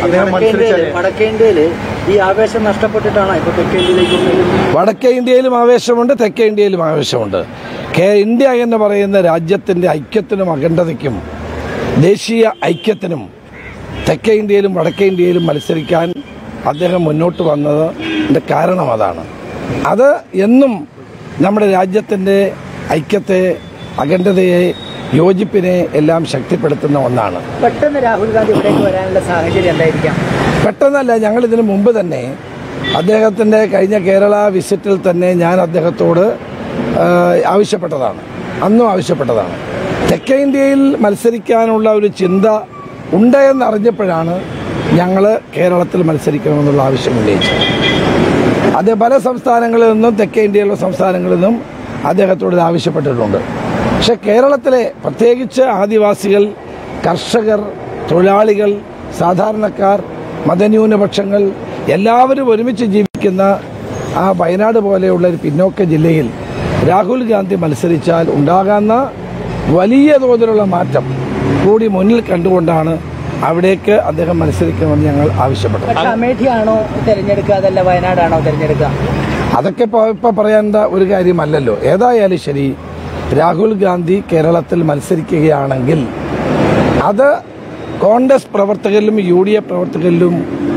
അദ്ദേഹം മത്സരിച്ചാൽ വടക്കേ ഇന്ത്യയില് ഈ ആവേശം നഷ്ടപ്പെട്ടിട്ടാണ് ഇപ്പൊ തെക്കേ ഇന്ത്യയിലേക്ക് വന്നത്. വടക്കേ ഇന്ത്യയിലും ആവേശമുണ്ട് തെക്കേ ഇന്ത്യയിലും ആവേശമുണ്ട് കേ ഇന്ത്യ എന്ന് പറയുന്ന രാജ്യത്തിൻ്റെ ഐക്യത്തിനും അഖണ്ഡതയ്ക്കും ദേശീയ ഐക്യത്തിനും തെക്കേ ഇന്ത്യയിലും വടക്കേ ഇന്ത്യയിലും മത്സരിക്കാൻ അദ്ദേഹം മുന്നോട്ട് വന്നതിൻ്റെ കാരണം അതാണ് അത് എന്നും നമ്മുടെ രാജ്യത്തിൻ്റെ ഐക്യത്തെ അഖണ്ഡതയെ യോജിപ്പിനെ എല്ലാം ശക്തിപ്പെടുത്തുന്ന ഒന്നാണ് പെട്ടെന്ന് രാഹുൽ ഗാന്ധി ഇവിടേക്ക് വരാനുള്ള സാഹചര്യം എന്തായിരിക്കാം പെട്ടെന്നല്ല ഞങ്ങൾ ഇതിനു മുമ്പ് തന്നെ അദ്ദേഹത്തിൻ്റെ കഴിഞ്ഞ കേരള വിസിറ്റിൽ തന്നെ ഞാൻ അദ്ദേഹത്തോട് ആ, ആവശ്യപ്പെട്ടതാണ് അന്നും ആവശ്യപ്പെട്ടതാണ് തെക്കേ ഇന്ത്യയിൽ മത്സരിക്കാനുള്ള ഒരു ചിന്ത ഉണ്ട് എന്നറിഞ്ഞപ്പോഴാണ് ഞങ്ങൾ കേരളത്തിൽ മത്സരിക്കണമെന്നുള്ള ആവശ്യം ഉന്നയിച്ചത് അത് പല സംസ്ഥാനങ്ങളിൽ നിന്നും തെക്കേ ഇന്ത്യയിലുള്ള സംസ്ഥാനങ്ങളിൽ നിന്നും അദ്ദേഹത്തോട് ഇത് ആവശ്യപ്പെട്ടിട്ടുണ്ട് പക്ഷെ കേരളത്തിലെ പ്രത്യേകിച്ച് ആദിവാസികൾ കർഷകർ തൊഴിലാളികൾ സാധാരണക്കാർ മതന്യൂനപക്ഷങ്ങൾ എല്ലാവരും ഒരുമിച്ച് ജീവിക്കുന്ന ആ വയനാട് പോലെയുള്ള ഒരു പിന്നോക്ക ജില്ലയിൽ രാഹുൽ ഗാന്ധി മത്സരിച്ചാൽ ഉണ്ടാകാവുന്ന വലിയ തോതിലുള്ള മാറ്റം കൂടി മുന്നിൽ കണ്ടുകൊണ്ടാണ് അവിടേക്ക് അദ്ദേഹം മത്സരിക്കണമെന്ന് ഞങ്ങൾ ആവശ്യപ്പെട്ടത് പക്ഷെ അമേഠിയാണോ തെരഞ്ഞെടുക്കുക അതല്ല വയനാടാണോ തെരഞ്ഞെടുക്കുക അതൊക്കെ ഇപ്പൊ ഇപ്പൊ പറയേണ്ട ഒരു കാര്യമല്ലല്ലോ ഏതായാലും ശരി രാഹുൽ ഗാന്ധി കേരളത്തിൽ മത്സരിക്കുകയാണെങ്കിൽ അത് കോൺഗ്രസ് പ്രവർത്തകരിലും യു ഡി എഫ് പ്രവർത്തകരിലും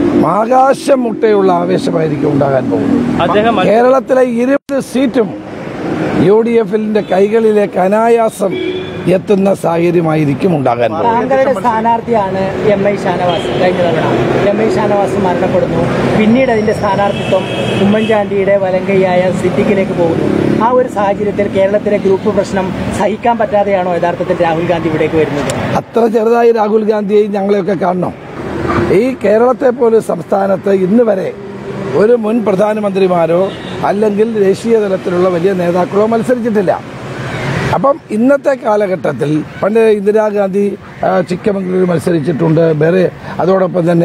ആകാശം മുട്ടയുള്ള ആവേശമായിരിക്കും ഉണ്ടാകാൻ പോകുന്നത് കേരളത്തിലെ ഇരുപത് സീറ്റും യു ഡി എഫിന്റെ കൈകളിലേക്ക് അനായാസം എത്തുന്ന സാഹചര്യമായിരിക്കും ഉണ്ടാകാൻ പോകുന്നത് താങ്കളുടെ സ്ഥാനാർത്ഥിയാണ് എം ഐ ഷാനവാസ് കഴിഞ്ഞ തവണ എം ഐ ഷാനവാസ് മരണപ്പെടുന്നു പിന്നീട് അതിന്റെ സ്ഥാനാർത്ഥിത്വം ഉമ്മൻചാണ്ടിയുടെ വലങ്കൈയായ സിദ്ദിഖിലേക്ക് പോകുന്നു ആ ഒരു സാഹചര്യത്തിൽ കേരളത്തിലെ ഗ്രൂപ്പ് പ്രശ്നം സഹിക്കാൻ പറ്റാതെയാണോ യഥാർത്ഥത്തിൽ രാഹുൽ ഗാന്ധി ഇവിടേക്ക് വരുന്നത് അത്ര ചെറുതായി രാഹുൽ ഗാന്ധിയെ ഞങ്ങളെയൊക്കെ കാണണം ഈ കേരളത്തെ പോലെ സംസ്ഥാനത്ത് ഇന്ന് വരെ ഒരു മുൻ പ്രധാനമന്ത്രിമാരോ അല്ലെങ്കിൽ ദേശീയ തലത്തിലുള്ള വലിയ നേതാക്കളോ മത്സരിച്ചിട്ടില്ല അപ്പം ഇന്നത്തെ കാലഘട്ടത്തിൽ പണ്ട് ഇന്ദിരാഗാന്ധി ആ, ചിക്കമംഗളൂർ മത്സരിച്ചിട്ടുണ്ട് വേറെ അതോടൊപ്പം തന്നെ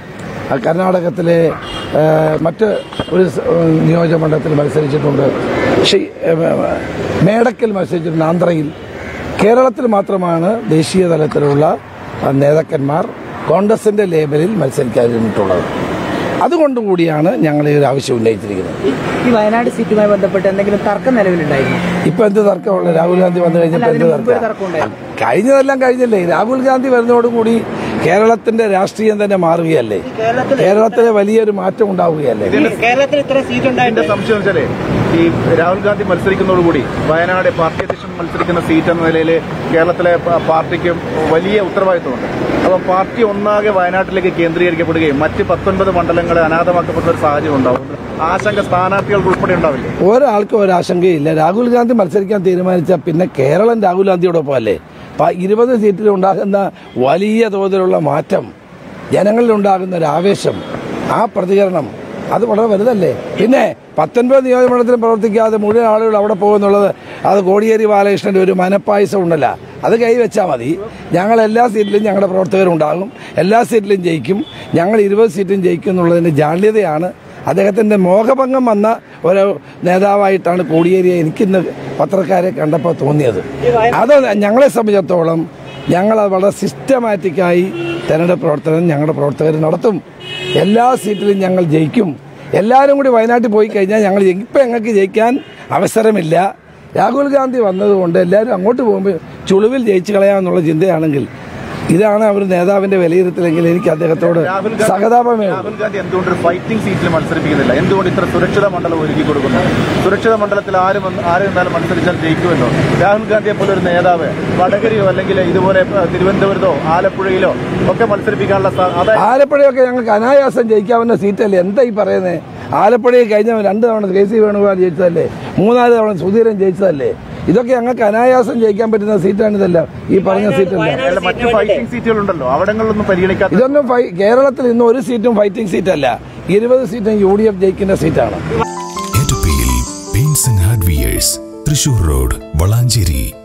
ആ, കർണാടകത്തിലെ ആ, മറ്റ് ഒരു സ്- നിയോജകമണ്ഡലത്തിൽ മത്സരിച്ചിട്ടുണ്ട് ഷി- ഏ, മേടക്കിൽ മത്സരിച്ചിട്ടുണ്ട് ആന്ധ്രയിൽ കേരളത്തിൽ മാത്രമാണ് ദേശീയ തലത്തിലുള്ള ആ, നേതാക്കന്മാർ കോൺഗ്രസിന്റെ ലേബലിൽ മത്സരിക്കാതിരുന്നിട്ടുള്ളത് അതുകൊണ്ടുകൂടിയാണ് ഞങ്ങൾ ഈ ഒരു ആവശ്യം ഉന്നയിച്ചിരിക്കുന്നത് ഈ- ഈ വയനാട് സീറ്റുമായി ബന്ധപ്പെട്ട് എന്തെങ്കിലും തർക്കം നിലവിലുണ്ടായിരുന്നു ഇപ്പൊ എന്ത് തർക്കമുള്ള രാഹുൽ ഗാന്ധി വന്നു കഴിഞ്ഞപ്പോൾ എന്ത് അതിന് മുമ്പ് ഒരു തർക്കം തർക്കം ഉണ്ടായിരുന്നു കഴിഞ്ഞതെല്ലാം കഴിഞ്ഞില്ലേ രാഹുൽ ഗാന്ധി വരുന്നതോടുകൂടി കേരളത്തിന്റെ രാഷ്ട്രീയം തന്നെ മാറുകയല്ലേ കേരളത്തിലെ വലിയൊരു മാറ്റം ഉണ്ടാവുകയല്ലേ കേരളത്തിൽ ഇത്ര സീറ്റ് എന്റെ സംശയം വെച്ചാലേ ഈ രാഹുൽ ഗാന്ധി മത്സരിക്കുന്നതോടുകൂടി വയനാട് പാർട്ടി അധ്യക്ഷൻ മത്സരിക്കുന്ന സീറ്റ് എന്ന നിലയിൽ കേരളത്തിലെ പ- പാർട്ടിക്ക് വലിയ ഉത്തരവാദിത്വമുണ്ട് അപ്പം പാർട്ടി ഒന്നാകെ വയനാട്ടിലേക്ക് കേന്ദ്രീകരിക്കപ്പെടുകയും മറ്റ് പത്തൊൻപത് മണ്ഡലങ്ങളെ അനാഥമാക്കപ്പെടുന്ന ഒരു സാഹചര്യം ഉണ്ടാവും ആശങ്ക സ്ഥാനാർത്ഥികൾക്ക് ഉൾപ്പെടെ ഉണ്ടാവില്ലേ ഒരാൾക്കും ഒരാശങ്കയില്ല രാഹുൽ ഗാന്ധി മത്സരിക്കാൻ തീരുമാനിച്ച പിന്നെ കേരളം രാഹുൽ ഗാന്ധിയോടൊപ്പം അല്ലേ പ- ഇരുപത് സീറ്റിൽ ഉണ്ടാകുന്ന വലിയ തോതിലുള്ള മാറ്റം ജനങ്ങളിൽ ഉണ്ടാകുന്ന ഒരു ആവേശം ആ പ്രതികരണം അത് വളരെ വലുതല്ലേ പിന്നെ പത്തൊൻപത് നിയോജകമണ്ഡലത്തിലും പ്രവർത്തിക്കാതെ മുഴുവൻ ആളുകൾ അവിടെ പോകുന്നുള്ളത് അത് കോടിയേരി ബാലകൃഷ്ണന്റെ ഒരു മനപ്പായസം ഉണ്ടല്ല അത് കൈവച്ചാൽ മതി ഞങ്ങൾ എല്ലാ സീറ്റിലും ഞങ്ങളുടെ പ്രവർത്തകരുണ്ടാകും എല്ലാ സീറ്റിലും ജയിക്കും ഞങ്ങൾ ഇരുപത് സീറ്റും ജയിക്കും എന്നുള്ളതിന്റെ ജാള്യതയാണ് അദ്ദേഹത്തിന്റെ മോഹഭംഗം വന്ന ഒരു നേതാവായിട്ടാണ് കോടിയേരിയെ എനിക്കിന്ന് പത്രക്കാരെ കണ്ടപ്പോൾ തോന്നിയത് അത് ഞങ്ങളെ സംബന്ധിച്ചിടത്തോളം ഞങ്ങൾ അത് വളരെ സിസ്റ്റമാറ്റിക്കായി തെരഞ്ഞെടുപ്പ് പ്രവർത്തനം ഞങ്ങളുടെ പ്രവർത്തകർ നടത്തും എല്ലാ സീറ്റിലും ഞങ്ങൾ ജയിക്കും എല്ലാവരും കൂടി വയനാട്ടിൽ പോയി കഴിഞ്ഞാൽ ഞങ്ങൾ ഇപ്പം ഞങ്ങൾക്ക് ജയിക്കാൻ അവസരമില്ല രാഹുൽ ഗാന്ധി വന്നതുകൊണ്ട് എല്ലാവരും അങ്ങോട്ട് പോകുമ്പോൾ ചുളിവിൽ ജയിച്ചു കളയാമെന്നുള്ള ചിന്തയാണെങ്കിൽ ഇതാണ് അവർ നേതാവിന്റെ വിലയിരുത്തലെങ്കിൽ എനിക്ക് അദ്ദേഹത്തോട് രാഹുൽ ഗാന്ധി സഹതാപമേ ഉള്ളൂ രാഹുൽ ഗാന്ധി എന്തുകൊണ്ട് ഒരു ഫൈറ്റിംഗ് സീറ്റിൽ മത്സരിപ്പിക്കുന്നില്ല എന്തുകൊണ്ട് ഇത്ര സുരക്ഷിത മണ്ഡലം ഒരുക്കി കൊടുക്കുന്നു സുരക്ഷിത മണ്ഡലത്തിൽ ആര് വന്ന് ആര് നിന്നാലും മത്സരിച്ചാൽ ജയിക്കുമല്ലോ രാഹുൽ ഗാന്ധിയെ പോലെ ഒരു നേതാവ് വടകരയോ അല്ലെങ്കിൽ ഇതുപോലെ ഏഹ്, തിരുവനന്തപുരത്തോ ആലപ്പുഴയിലോ ഒക്കെ മത്സരിപ്പിക്കാനുള്ള സ- അതായത് ആലപ്പുഴയൊക്കെ ഞങ്ങൾക്ക് അനായാസം ജയിക്കാവുന്ന സീറ്റല്ലേ എന്താ ഈ പറയുന്നത് ആലപ്പുഴയിൽ കഴിഞ്ഞ രണ്ട് തവണ കെ സി വേണുഗോപാൽ ജയിച്ചതല്ലേ മൂന്നാല് തവണ സുധീരൻ ജയിച്ചതല്ലേ ഇതൊക്കെ ഞങ്ങൾക്ക് അനായാസം ജയിക്കാൻ പറ്റുന്ന സീറ്റാണ് ഇതെല്ലാം ഈ പറഞ്ഞ സീറ്റല്ല അല്ല, മറ്റ് ഫൈറ്റിംഗ് സീറ്റുകളുണ്ടല്ലോ അവിടങ്ങളിലൊന്നും പരിഗണിക്കാത്ത ഇതൊന്നും ഫൈ- കേരളത്തിൽ ഇന്ന് ഒരു സീറ്റും ഫൈറ്റിംഗ് സീറ്റല്ല ഇരുപത് സീറ്റും യു ഡി എഫ് ജയിക്കുന്ന സീറ്റാണ് എറ്റപ്പിയിൽ paints and hardwares Thrissur road Valanchery